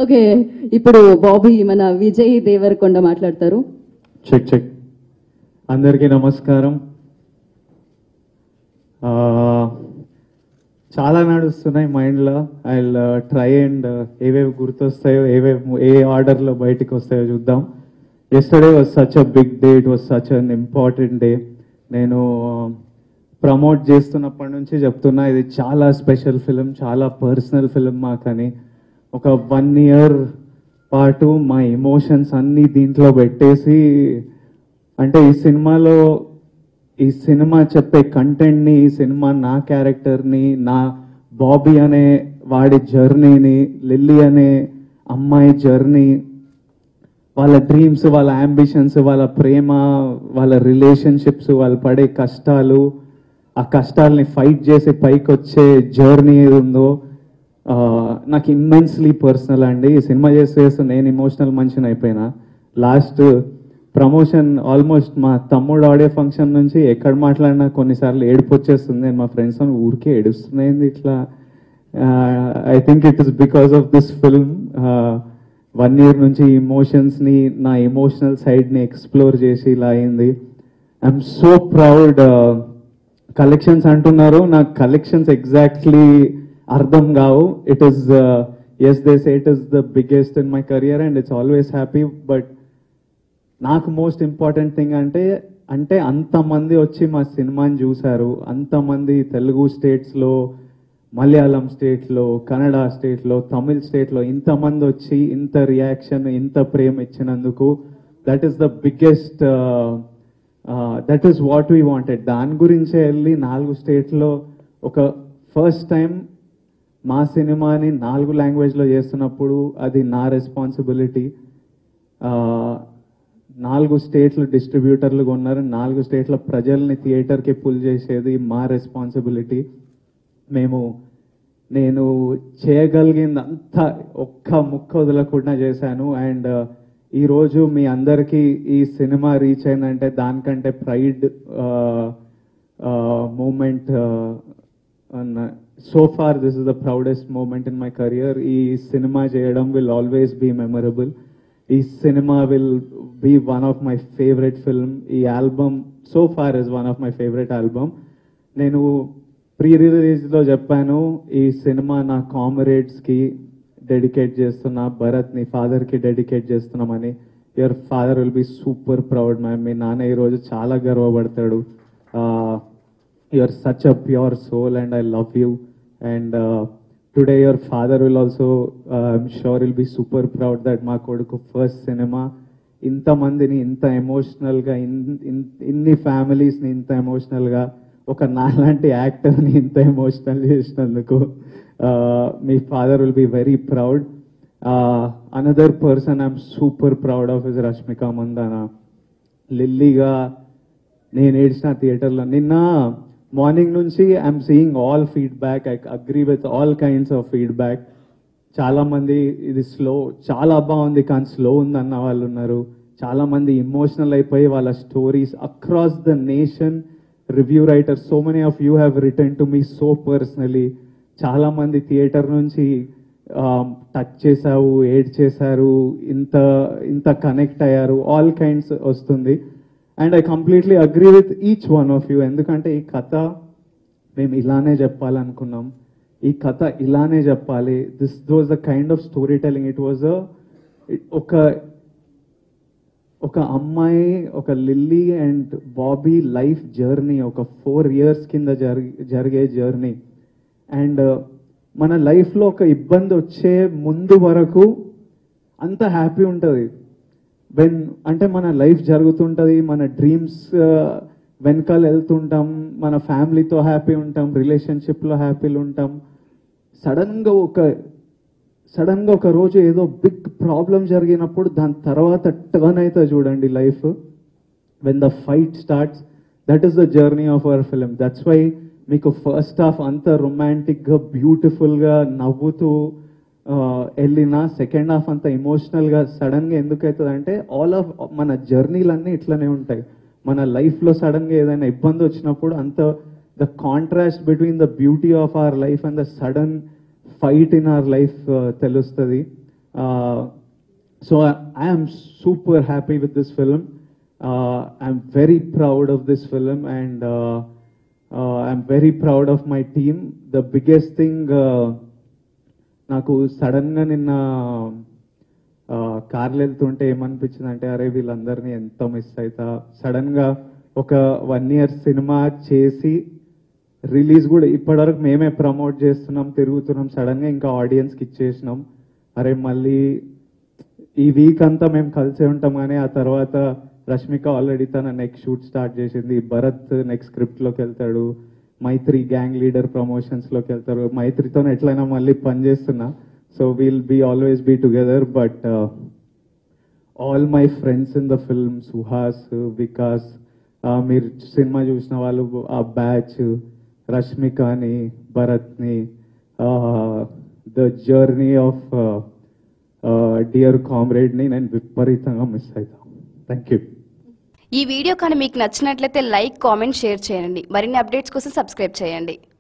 Okay ఇప్పుడు బాబీ మన విజయ్ దేవరకొండ మాట్లాడతారు చెక్ చెక్ అందరికీ నమస్కారం ఆ, చాలా నడుస్తున్నాయి మైండ్లో ఐ ట్రై అండ్ ఏవేవి గుర్తొస్తాయో ఏవేవి ఏ ఆర్డర్లో బయటికి వస్తాయో చూద్దాం yesterday was such a big day it was such an important day నేను ప్రమోట్ చేస్తున్నప్పటి నుంచి చెప్తున్నా ఇది చాలా స్పెషల్ ఫిలిం చాలా పర్సనల్ ఫిలిం మాకని ఒక వన్ ఇయర్ పాటు మా ఎమోషన్స్ అన్ని దీంట్లో పెట్టేసి అంటే ఈ సినిమాలో ఈ సినిమా చెప్పే కంటెంట్ని ఈ సినిమా నా క్యారెక్టర్ని నా బాబీ అనే వాడి జర్నీని లిల్లీ అనే అమ్మాయి జర్నీ వాళ్ళ డ్రీమ్స్ వాళ్ళ అంబిషన్స్ వాళ్ళ ప్రేమ వాళ్ళ రిలేషన్షిప్స్ వాళ్ళు పడే కష్టాలు ఆ కష్టాలని ఫైట్ చేసి పైకి వచ్చే జర్నీ ఏది ఉందో ఆ, నాకు ఇమ్మెన్స్లీ పర్సనల్ అండి ఈ సినిమా చేస్తూ చేస్తూ నేను ఇమోషనల్ మనిషిని అయిపోయినా లాస్ట్ ప్రమోషన్ ఆల్మోస్ట్ మా తమ్ముడు ఆడియో ఫంక్షన్ నుంచి ఎక్కడ మాట్లాడినా కొన్నిసార్లు ఏడుపు వచ్చేస్తుంది నేను మా ఫ్రెండ్స్ ఊరికే ఏడుస్తున్నాయింది ఇట్లా I think it is because of this film one year నుంచి emotions ని నా ఎమోషనల్ సైడ్ని ఎక్స్ప్లోర్ చేసి ఇలా అయింది ఐఎమ్ సో ప్రౌడ్ కలెక్షన్స్ అంటున్నారు నాకు కలెక్షన్స్ ఎగ్జాక్ట్లీ అర్థం కావు it is as they say it is the biggest in my career and it's always happy but నాకు మోస్ట్ ఇంపార్టెంట్ థింగ్ అంటే అంటే అంతమంది వచ్చి మా సినిమాని చూశారు అంతమంది తెలుగు స్టేట్స్లో మలయాళం స్టేట్లో కన్నడ స్టేట్లో తమిళ్ స్టేట్లో ఇంతమంది వచ్చి ఇంత రియాక్షన్ ఇంత ప్రేమ ఇచ్చినందుకు that is the biggest that is what we wanted దాని గురించే వెళ్ళి నాలుగు స్టేట్లో ఒక ఫస్ట్ టైం మా సినిమాని నాలుగు లాంగ్వేజ్లో చేస్తున్నప్పుడు అది నా రెస్పాన్సిబిలిటీ నాలుగు స్టేట్లు డిస్ట్రిబ్యూటర్లు ఉన్నారు నాలుగు స్టేట్ల ప్రజల్ని థియేటర్కి పుల్ చేసేది మా రెస్పాన్సిబిలిటీ మేము నేను చేయగలిగిందంతా ఒక్క ముక్క వదలకుండా చేశాను అండ్ ఈరోజు మీ అందరికీ ఈ సినిమా రీచ్ అయిందంటే దానికంటే pride moment so far this is the proudest moment in my career ఈ సినిమా చేయడం విల్ ఆల్వేస్ బీ మెమరబుల్ ఈ cinema will be one of my favourite film ఈ album so far is one of my favourite album నేను pre release లో చెప్పాను ఈ cinema నా కామరేడ్స్ కి డెడికేట్ చేస్తున్నా భరత్ నీ ఫాదర్ కి డెడికేట్ చేస్తున్నామని your father will be super proud ma'am మీ నాన్న ఈ రోజు చాలా గర్వపడతాడు your such a pure soul and I love you and today your father will also I'm sure will be super proud that మా కొడుకు ఫస్ట్ సినిమా ఇంతమందిని ఇంత ఎమోషనల్గా ఇన్ని ఫ్యామిలీస్ని ఇంత ఎమోషనల్గా ఒక నాలాంటి యాక్టర్ని ఇంత ఎమోషనల్ చేసినందుకు uh, మీ father will be very proud another person I'm super proud of is Rashmika Mandanna లిల్లీగా నేను ఏడ్చిన థియేటర్లో నిన్న మార్నింగ్ నుంచి I'm seeing all feedback I agree with all kinds of feedback చాలా మంది ఇది స్లో చాలా బాగుంది కానీ స్లో ఉంది అన్న వాళ్ళు ఉన్నారు చాలా మంది ఇమోషనల్ అయిపోయి వాళ్ళ stories across the nation review writer so many of you have return to me so personally చాలా మంది థియేటర్ నుంచి టచ్ చేశావు ఏడ్ చేశారు ఇంత ఇంత కనెక్ట్ అయ్యారు ఆల్ కైండ్స్ వస్తుంది and I completely agree with each one of you ఎందుకంటే ఈ కథ మేము ఇలానే చెప్పాలనుకున్నాం ఈ కథ ఇలానే చెప్పాలి this was the kind of story telling it was ఒక ఒక అమ్మాయి ఒక Lily and Bobby life journey ఒక ఫోర్ ఇయర్స్ కింద జరిగి జరిగే జర్నీ అండ్ మన లైఫ్లో ఒక ఇబ్బంది వచ్చే ముందు వరకు అంత హ్యాపీ ఉంటుంది వెన్ అంటే మన లైఫ్ జరుగుతుంటుంది మన డ్రీమ్స్ వెనకాల వెళ్తుంటాం మన ఫ్యామిలీతో హ్యాపీ ఉంటాం రిలేషన్షిప్లో హ్యాపీలు ఉంటాం సడన్గా ఒక సడన్గా ఒక రోజు ఏదో బిగ్ ప్రాబ్లం జరిగినప్పుడు దాని తర్వాత టర్న్ అయితే చూడండి life when the fight starts that is the journey of our film that's why మీకు ఫస్ట్ హాఫ్ అంత రొమాంటిక్గా బ్యూటిఫుల్గా నవ్వుతూ ఆ, వెళ్ళిన సెకండ్ హాఫ్ అంత ఎమోషనల్గా సడన్గా ఎందుకు అవుతుంది అంటే ఆల్ ఆఫ్ మన జర్నీలన్నీ ఇట్లనే ఉంటాయి మన లైఫ్లో సడన్గా ఏదైనా ఇబ్బంది వచ్చినప్పుడు అంత the contrast between the beauty of our life and the sudden fight in our life తెలుస్తుంది Uh, so I, I am super happy with this film. Uh, I'm very proud of this film and uh, uh, I'm very proud of my team. The biggest thing uh, నాకు సడన్గా నిన్న కార్లు వెళ్తుంటే ఏమనిపించింది అంటే అరే వీళ్ళందరినీ ఎంత మిస్ అవుతా సడన్గా ఒక వన్ ఇయర్ సినిమా చేసి రిలీజ్ కూడా ఇప్పటివరకు మేమే ప్రమోట్ చేస్తున్నాం తిరుగుతున్నాం సడన్గా ఇంకా ఆడియన్స్కి ఇచ్చేసినాం అరే మళ్ళీ ఈ వీక్ అంతా మేము కలిసే ఉంటాం కానీ ఆ తర్వాత రష్మిక ఆల్రెడీ తన నెక్స్ట్ షూట్ స్టార్ట్ చేసింది భరత్ నెక్స్ట్ స్క్రిప్ట్లోకి వెళ్తాడు మైత్రి గ్యాంగ్ లీడర్ ప్రమోషన్స్లోకి వెళ్తారు మైత్రితో ఎట్లయినా మళ్ళీ పని చేస్తున్నా so we'll be always be together but all my friends in the film Suhas Vikas మీరు సినిమా చూసిన వాళ్ళు ఆ బ్యాచ్ రష్మికని భరత్ని ద జర్నీ ఆఫ్ డియర్ కామ్రేడ్ని నేను విపరీతంగా మిస్ అవుతాను థ్యాంక్ యూ ఈ వీడియో కానీ మీకు నచ్చినట్లయితే లైక్ కామెంట్ షేర్ చేయండి మరిన్ని అప్డేట్స్ కోసం సబ్స్క్రైబ్ చేయండి